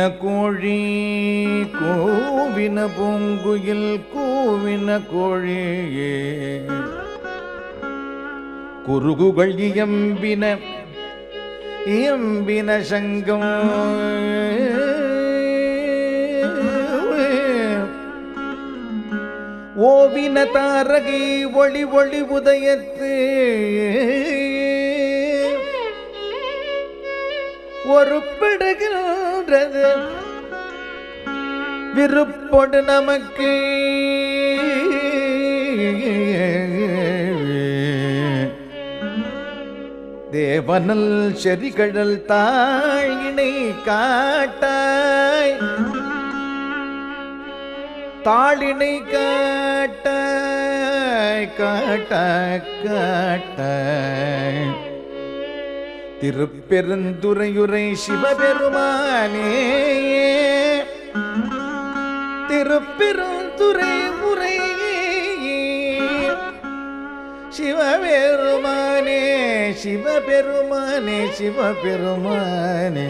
கோழி கூவின பூங்குயில் கூவின கோழியே குருகுகள் இயம்பின இயம்பின சங்கம் ஓவின தாரகை ஒளி ஒளி உதயத்து ஒரு பிடுகின்றது விருப்பொடு நமக்கு தேவனல் செறிகடல் தாழினை காட்டாய் தாளினை காட்டாய் காட்டாய் காட்டாய் திருப்பெருந்துறையுரை சிவபெருமானே திருப்பெருந்துறை உரை சிவபெருமானே சிவபெருமானே சிவபெருமானே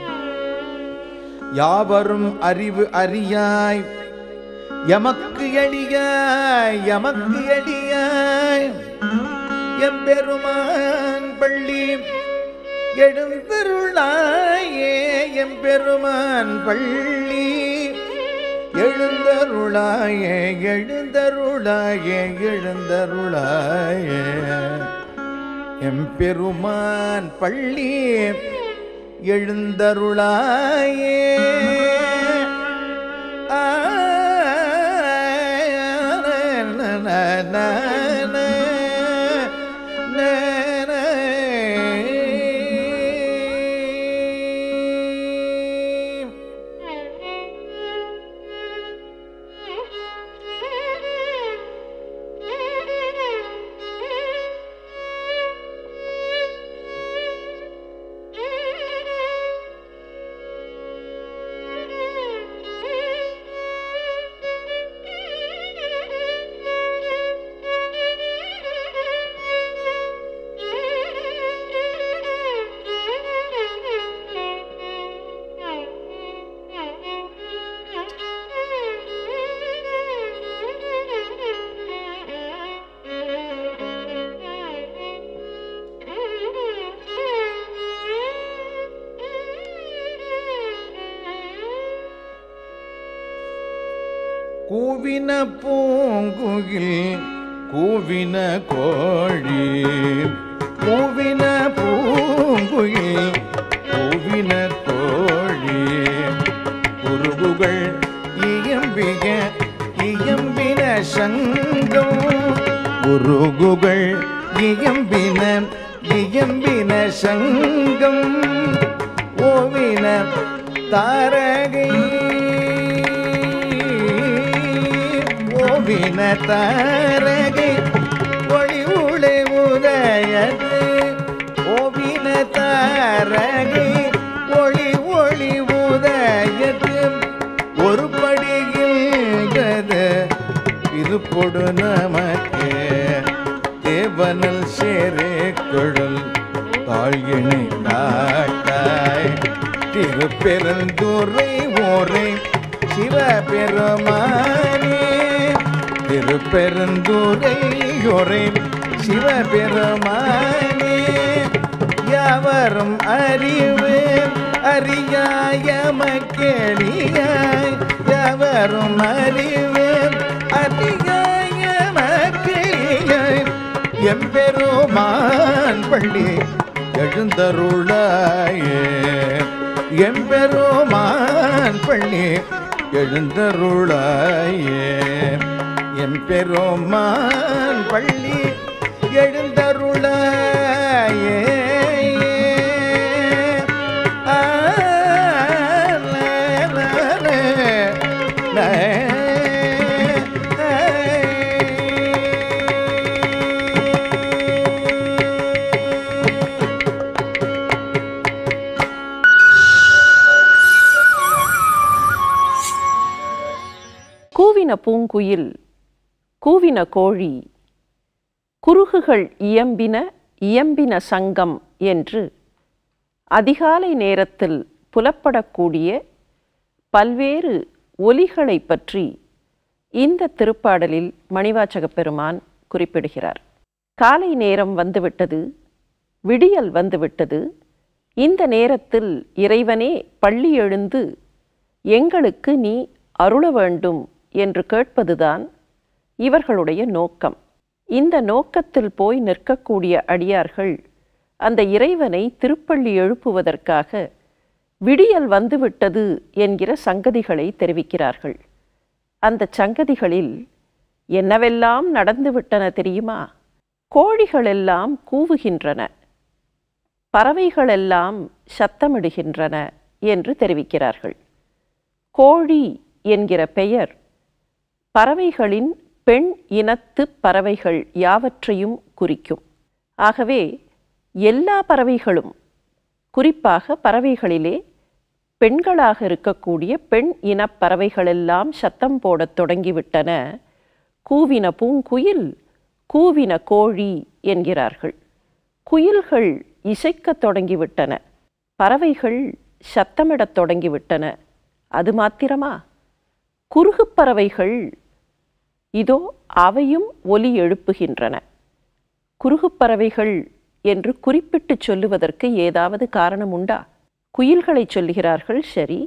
யாவரும் அறிவு அறியாய் எமக்கு எளியாய் எமக்கு எளியாய் எம்பெருமான் பள்ளி எழுந்தருளாயே எம்பெருமான் பள்ளி எழுந்தருளாயே எழுந்தருளாயே எழுந்தருளாயே எம்பெருமான் பள்ளி எழுந்தருளாயே ஆ, ந, ந, ந, ந, ந, ந. கூவின பூங்குயில் கூவின கோழி கூவின பூங்குயில் கூவின கோழி குருகுகள் இயம்பிய இயம்பின சங்கம் குருகுகள் இயம்பின இயம்பின சங்கம் ஓவின தாரகை ஓவின தாரகை ஒளி உளை உதயது ஓவின தாரகை ஒளி ஒளி உதயது ஒரு படிகின்றது இருப்பொடு நமக்கு தேவனல் சேரே குழல் தாழ்கினை காட்டாய் திருப்பெருந்துரை ஓரை சிவபெருமானே திருப்பெருந்துரை ஒரே சிவபெருமானே யாவரும் அறிவு அறியாய மக்களியாய் யாவரும் அறிவு அறியாய மக்களியாய் எம்பெருமான் பள்ளி எழுந்தருளாயே எம்பெருமான் பள்ளி எழுந்தருளாயே எம்பெருமான் பள்ளி எழுந்தருளாயே ஆ, ல, ல, ல, ல, கூவின பூங்குயில் கூவின கோழி குருகுகள் இயம்பின இயம்பின சங்கம் என்று அதிகாலை நேரத்தில் புலப்படக்கூடிய பல்வேறு ஒலிகளைப் பற்றி இந்த திருப்பாடலில் மணிவாச்சகப் பெருமான் குறிப்பிடுகிறார் காலை நேரம் வந்துவிட்டது விடியல் வந்துவிட்டது இந்த நேரத்தில் இறைவனே பள்ளி எழுந்து எங்களுக்கு நீ அருள வேண்டும் என்று கேட்பதுதான் இவர்களுடைய நோக்கம் இந்த நோக்கத்தில் போய் நிற்கக்கூடிய அடியார்கள் அந்த இறைவனை திருப்பள்ளி எழுப்புவதற்காக விடியல் வந்துவிட்டது என்கிற சங்கதிகளை தெரிவிக்கிறார்கள் அந்த சங்கதிகளில் என்னவெல்லாம் நடந்துவிட்டன தெரியுமா கோழிகளெல்லாம் கூவுகின்றன பறவைகளெல்லாம் சத்தமிடுகின்றன என்று தெரிவிக்கிறார்கள் கோழி என்கிற பெயர் பறவைகளின் பெண் இனத்து பறவைகள் யாவற்றையும் குறிக்கும் ஆகவே எல்லா பறவைகளும் குறிப்பாக பறவைகளிலே பெண்களாக இருக்கக்கூடிய பெண் இனப் பறவைகளெல்லாம் சத்தம் போடத் தொடங்கிவிட்டன கூவின பூங்குயில் கூவின கோழி என்கிறார்கள் குயில்கள் இசைக்கத் தொடங்கிவிட்டன பறவைகள் சத்தமிடத் தொடங்கிவிட்டன அது மாத்திரமா குறுகுப் பறவைகள் இதோ அவையும் ஒலி எழுப்புகின்றன குறுகுப் பறவைகள் என்று குறிப்பிட்டு சொல்லுவதற்கு ஏதாவது காரணம் உண்டா குயில்களை சொல்லுகிறார்கள் சரி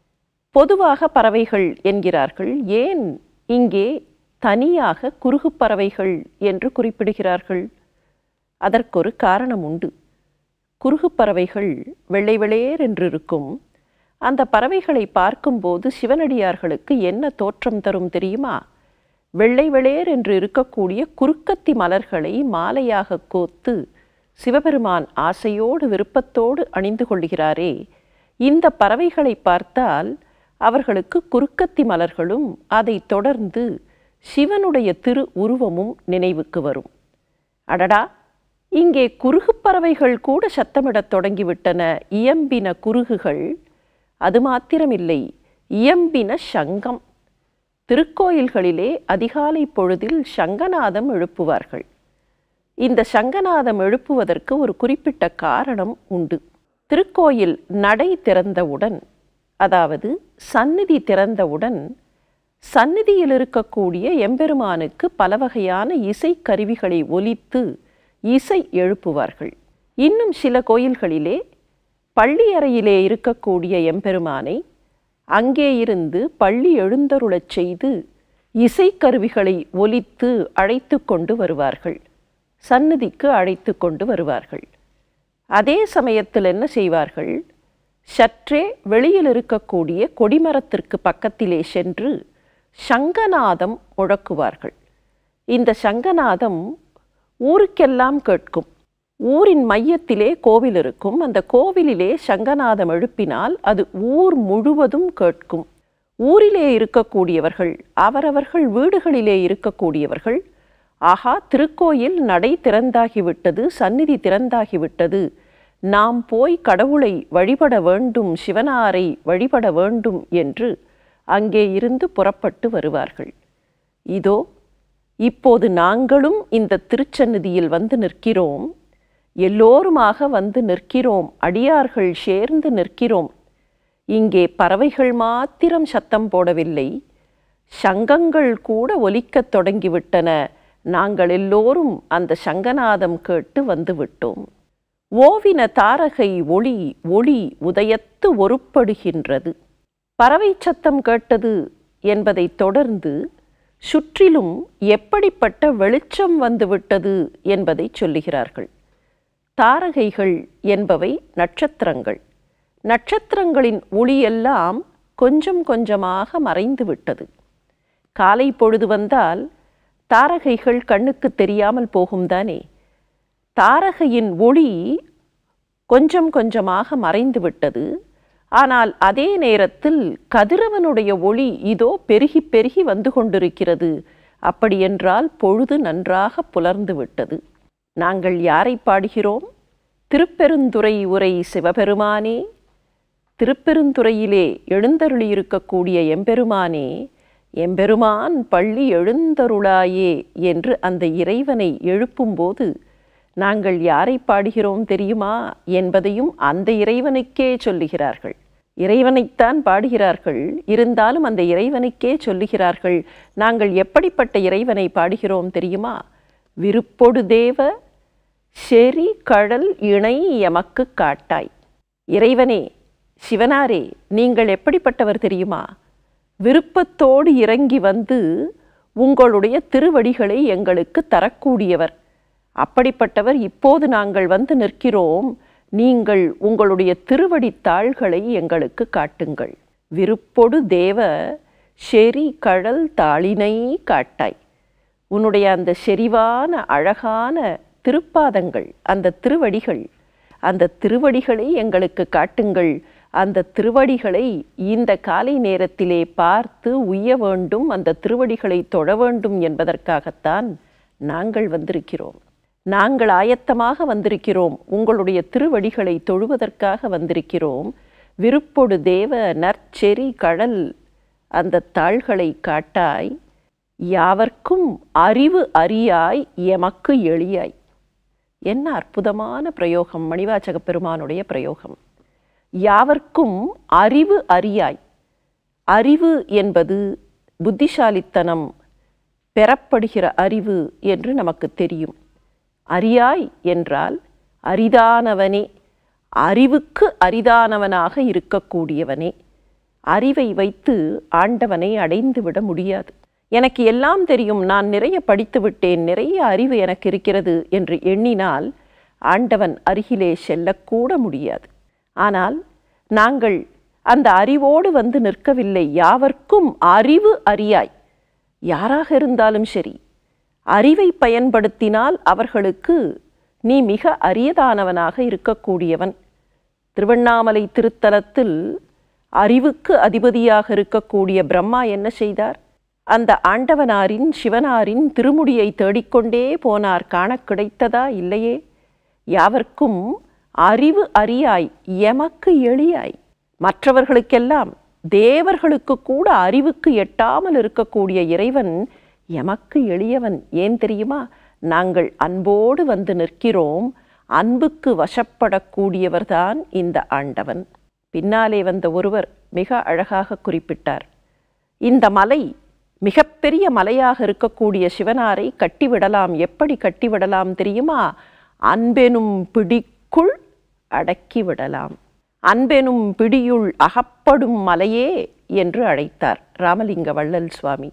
பொதுவாக பறவைகள் என்கிறார்கள் ஏன் இங்கே தனியாக குறுகுப் பறவைகள் என்று குறிப்பிடுகிறார்கள் அதற்கொரு காரணம் உண்டு குறுகுப் பறவைகள் வெள்ளை வெளேர் என்று இருக்கும் அந்த பறவைகளை பார்க்கும்போது சிவனடியார்களுக்கு என்ன தோற்றம் தரும் தெரியுமா வெள்ளை வெளேர் என்று இருக்கக்கூடிய குறுக்கத்தி மலர்களை மாலையாக கோத்து சிவபெருமான் ஆசையோடு விருப்பத்தோடு அணிந்து கொள்கிறாரே இந்த பறவைகளை பார்த்தால் அவர்களுக்கு குறுக்கத்தி மலர்களும் அதைத் தொடர்ந்து சிவனுடைய திரு உருவமும் நினைவுக்கு வரும் அடடா இங்கே குறுகுப் பறவைகள் கூட சத்தமிடத் தொடங்கிவிட்டன இயம்பின குறுகுகள் அது மாத்திரமில்லை இயம்பின சங்கம் திருக்கோயில்களிலே அதிகாலை பொழுதில் சங்கநாதம் எழுப்புவார்கள் இந்த சங்கநாதம் எழுப்புவதற்கு ஒரு குறிப்பிட்ட காரணம் உண்டு திருக்கோயில் நடை திறந்தவுடன் அதாவது சந்நிதி திறந்தவுடன் சந்நிதியில் இருக்கக்கூடிய எம்பெருமானுக்கு பல வகையான இசைக்கருவிகளை ஒலித்து இசை எழுப்புவார்கள் இன்னும் சில கோயில்களிலே பள்ளி அறையிலே இருக்கக்கூடிய எம்பெருமானை அங்கே இருந்து பள்ளி எழுந்தருளச் செய்து இசைக்கருவிகளை ஒலித்து அழைத்து கொண்டு வருவார்கள் சந்நிதிக்கு அழைத்து கொண்டு வருவார்கள் அதே சமயத்தில் என்ன செய்வார்கள் சற்றே வெளியில் இருக்கக்கூடிய கொடிமரத்திற்கு பக்கத்திலே சென்று சங்கநாதம் முழக்குவார்கள் இந்த சங்கநாதம் ஊருக்கெல்லாம் கேட்கும் ஊரின் மையத்திலே கோவில் இருக்கும் அந்த கோவிலிலே சங்கநாதம் எழுப்பினால் அது ஊர் முழுவதும் கேட்கும் ஊரிலே இருக்கக்கூடியவர்கள் அவரவர்கள் வீடுகளிலே இருக்கக்கூடியவர்கள் ஆஹா திருக்கோயில் நடை திறந்தாகிவிட்டது சந்நிதி திறந்தாகிவிட்டது நாம் போய் கடவுளை வழிபட வேண்டும் சிவனாரை வழிபட வேண்டும் என்று அங்கே இருந்து புறப்பட்டு வருவார்கள் இதோ இப்போது நாங்களும் இந்த திருச்சந்நிதியில் வந்து நிற்கிறோம் எல்லோருமாக வந்து நிற்கிறோம் அடியார்கள் சேர்ந்து நிற்கிறோம் இங்கே பறவைகள் மாத்திரம் சத்தம் போடவில்லை சங்கங்கள் கூட ஒலிக்கத் தொடங்கிவிட்டன நாங்கள் எல்லோரும் அந்த சங்கநாதம் கேட்டு வந்துவிட்டோம் ஓவின தாரகை ஒளி ஒளி உதயத்து ஒருப்படுகின்றது பறவை சத்தம் கேட்டது என்பதைத் தொடர்ந்து சுற்றிலும் எப்படிப்பட்ட வெளிச்சம் வந்துவிட்டது என்பதை சொல்லுகிறார்கள் தாரகைகள் என்பவை நட்சத்திரங்கள் நட்சத்திரங்களின் ஒளியெல்லாம் கொஞ்சம் கொஞ்சமாக மறைந்து விட்டது காலை பொழுது வந்தால் தாரகைகள் கண்ணுக்கு தெரியாமல் போகும் தானே தாரகையின் ஒளி கொஞ்சம் கொஞ்சமாக மறைந்து விட்டது ஆனால் அதே நேரத்தில் கதிரவனுடைய ஒளி இதோ பெருகி பெருகி வந்து கொண்டிருக்கிறது அப்படியென்றால் பொழுது நன்றாக புலர்ந்து விட்டது நாங்கள் யாரை பாடுகிறோம் திருப்பெருந்துறை உரை சிவபெருமானே திருப்பெருந்துறையிலே எழுந்தருளியிருக்கக்கூடிய எம்பெருமானே எம்பெருமான் பள்ளி எழுந்தருளாயே என்று அந்த இறைவனை எழுப்பும்போது நாங்கள் யாரை பாடுகிறோம் தெரியுமா என்பதையும் அந்த இறைவனுக்கே சொல்லுகிறார்கள் இறைவனைத்தான் பாடுகிறார்கள் இருந்தாலும் அந்த இறைவனுக்கே சொல்லுகிறார்கள் நாங்கள் எப்படிப்பட்ட இறைவனை பாடுகிறோம் தெரியுமா விருப்பொடு தேவ செறி கடல் இணை எமக்கு காட்டாய் இறைவனே சிவனாரே நீங்கள் எப்படிப்பட்டவர் தெரியுமா விருப்பத்தோடு இறங்கி வந்து உங்களுடைய திருவடிகளை எங்களுக்கு தரக்கூடியவர் அப்படிப்பட்டவர் இப்போது நாங்கள் வந்து நிற்கிறோம் நீங்கள் உங்களுடைய திருவடித் தாள்களை எங்களுக்கு காட்டுங்கள் விருப்பொடு தேவ செறி கடல் தாளினை காட்டாய் உன்னுடைய அந்த செறிவான அழகான திருப்பாதங்கள் அந்த திருவடிகள் அந்த திருவடிகளை எங்களுக்கு காட்டுங்கள் அந்த திருவடிகளை இந்த காலை நேரத்திலே பார்த்து உய்ய வேண்டும் அந்த திருவடிகளை தொழ வேண்டும் என்பதற்காகத்தான் நாங்கள் வந்திருக்கிறோம் நாங்கள் ஆயத்தமாக வந்திருக்கிறோம் உங்களுடைய திருவடிகளை தொழுவதற்காக வந்திருக்கிறோம் விருப்பொடு தேவ நற்செறி கடல் அந்த தாள்களை காட்டாய் யாவர்க்கும் அறிவு அறியாய் எமக்கு எளியாய் என்ன அற்புதமான பிரயோகம் மணிவாச்சக பெருமானுடைய பிரயோகம் யாவர்க்கும் அறிவு அறியாய் அறிவு என்பது புத்திசாலித்தனம் பெறப்படுகிற அறிவு என்று நமக்கு தெரியும் அறியாய் என்றால் அரிதானவனே அறிவுக்கு அரிதானவனாக இருக்கக்கூடியவனே அறிவை வைத்து ஆண்டவனை அடைந்துவிட முடியாது எனக்கு எல்லாம் தெரியும் நான் நிறைய படித்து விட்டேன் நிறைய அறிவு எனக்கு இருக்கிறது என்று எண்ணினால் ஆண்டவன் அருகிலே செல்லக்கூட முடியாது ஆனால் நாங்கள் அந்த அறிவோடு வந்து நிற்கவில்லை யாவர்க்கும் அறிவு அறியாய் யாராக இருந்தாலும் சரி அறிவை பயன்படுத்தினால் அவர்களுக்கு நீ மிக அரியதானவனாக இருக்கக்கூடியவன் திருவண்ணாமலை திருத்தலத்தில் அறிவுக்கு அதிபதியாக இருக்கக்கூடிய பிரம்மா என்ன செய்தார் அந்த ஆண்டவனாரின் சிவனாரின் திருமுடியை தேடிக்கொண்டே போனார் காண கிடைத்ததா இல்லையே யாவர்க்கும் அறிவு அறியாய் எமக்கு எளியாய் மற்றவர்களுக்கெல்லாம் தேவர்களுக்கு கூட அறிவுக்கு எட்டாமல் இருக்கக்கூடிய இறைவன் எமக்கு எளியவன் ஏன் தெரியுமா நாங்கள் அன்போடு வந்து நிற்கிறோம் அன்புக்கு வசப்படக்கூடியவர்தான் இந்த ஆண்டவன் பின்னாலே வந்த ஒருவர் மிக அழகாக குறிப்பிட்டார் இந்த மலை மிகப்பெரிய மலையாக இருக்கக்கூடிய சிவனாரை கட்டிவிடலாம் எப்படி கட்டிவிடலாம் தெரியுமா அன்பெனும் பிடிக்குள் அடக்கிவிடலாம் அன்பெனும் பிடியுள் அகப்படும் மலையே என்று அழைத்தார் ராமலிங்க வள்ளல் சுவாமி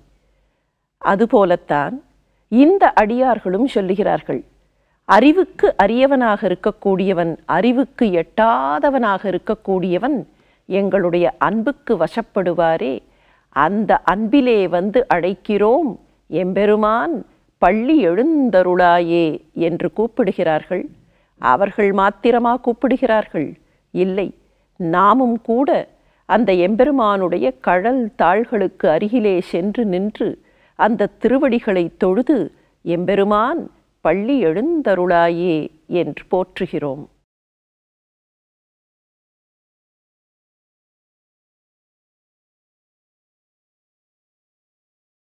அதுபோலத்தான் இந்த அடியார்களும் சொல்லுகிறார்கள் அறிவுக்கு அரியவனாக இருக்கக்கூடியவன் அறிவுக்கு எட்டாதவனாக இருக்கக்கூடியவன் எங்களுடைய அன்புக்கு வசப்படுவாரே அந்த அன்பிலே வந்து அழைக்கிறோம் எம்பெருமான் பள்ளி எழுந்தருளாயே என்று கூப்பிடுகிறார்கள் அவர்கள் மாத்திரமா கூப்பிடுகிறார்கள் இல்லை நாமும் கூட அந்த எம்பெருமானுடைய கழல் தாள்களுக்கு அருகிலே சென்று நின்று அந்த திருவடிகளை தொழுது எம்பெருமான் பள்ளி எழுந்தருளாயே என்று போற்றுகிறோம்